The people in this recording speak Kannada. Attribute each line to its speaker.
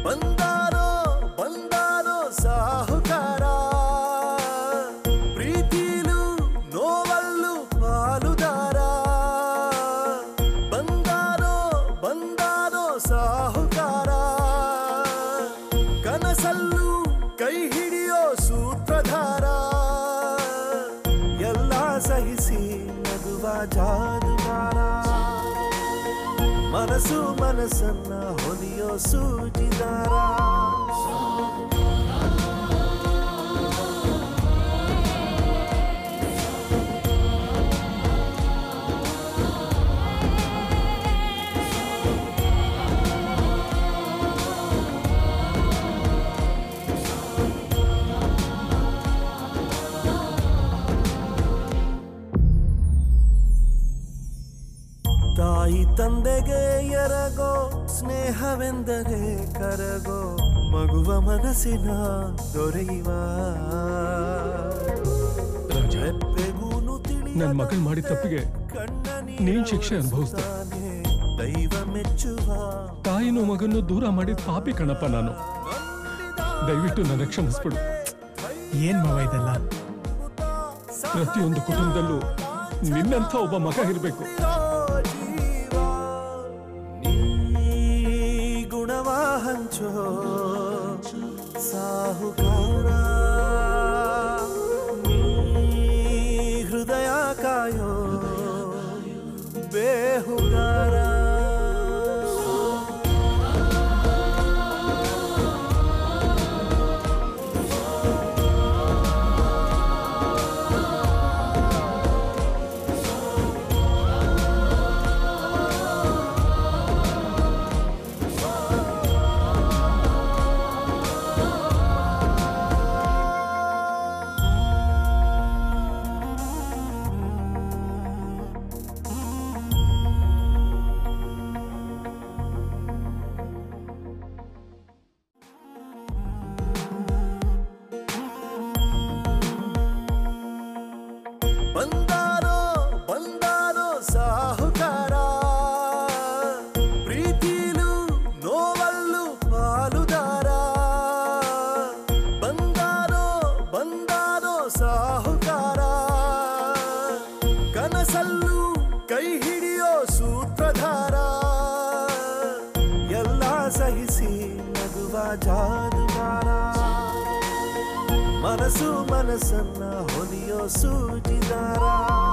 Speaker 1: ಬಂದಾರೋ ಬಂದಾರೋ ಸಾಹುಕಾರ ಪ್ರೀತಿಲು ನೋವಲ್ಲು ಪಾಲುದಾರ ಬಂದಾರೋ ಬಂದಾರೋ ಸಾಹುಕಾರ ಕನಸಲ್ಲು ಕೈ ಹಿಡಿಯೋ ಸೂತ್ರಧಾರ ಎಲ್ಲ ಸಹಿಸಿ ನಗುವ ಜಾದುಗಾರ ಮನಸ್ಸು ಮನಸ್ಸನ್ನ ಹೊಲಿಯೋ ಸೂಜಿದಾರ ತಾಯಿ ತಂದೆಗೆ ಎರಗೋ ಸ್ನೇಹವೆಂದರೆ ಕರಗೋ ಮಗುವ ಮನಸ್ಸಿನ ದೊರೆಯುವ
Speaker 2: ರಾಜ
Speaker 1: ರೆಪ್ಪೆಗೂನು ತಿಳಿಯದ
Speaker 2: ನನ್ ಮಗಳ್ ಮಾಡಿದ ತಪ್ಪಿಗೆ
Speaker 1: ಕಣ್ಣ
Speaker 2: ನೀನ್ ಶಿಕ್ಷೆ ಅನುಭವಿಸ್ದೆ.
Speaker 1: ನೀರವರಿಸ್ತಾನೆ. ದೈವ ಮೆಚ್ಚುವ
Speaker 2: ತಾಯಿನೂ ಮಗನ್ನು ದೂರ ಮಾಡಿದ ಪಾಪಿ ಕಣಪ್ಪ ನಾನು ದಯವಿಟ್ಟು ನನ್ನ ಕ್ಷಮಿಸ್ಬಿಡು
Speaker 3: ಏನ್ ಮಾವ ಇದೆಲ್ಲ
Speaker 2: ಪ್ರತಿಯೊಂದು ಕುಟುಂಬದಲ್ಲೂ ನಿನ್ನಂಥ ಒಬ್ಬ ಮಗ ಇರಬೇಕು
Speaker 1: ಜೀವ ನೀ ಗುಣವ ಹಂಚೋ ಸಾಹುಕಾರ ನೀ ಹೃದಯ ಕಾಯೋ ಬೇಹುಗಾರ ಬಂದಾರೋ ಬಂದಾರೋ ಸಾಹುಕಾರ ಪ್ರೀತಿಲು ನೋವಲ್ಲು ಪಾಲುದಾರ ಬಂದಾರೋ ಬಂದಾರೋ ಸಾಹುಕಾರ ಕನಸಲ್ಲು ಕೈ ಹಿಡಿಯೋ ಸೂತ್ರಧಾರ ಎಲ್ಲ ಸಹಿಸಿ ನಗುವ ಜಾದುಗಾರ ಮನಸ್ಸು ಮನಸ್ಸನ್ನ ಹೊಲಿಯೋ ಸೂಜಿದಾರ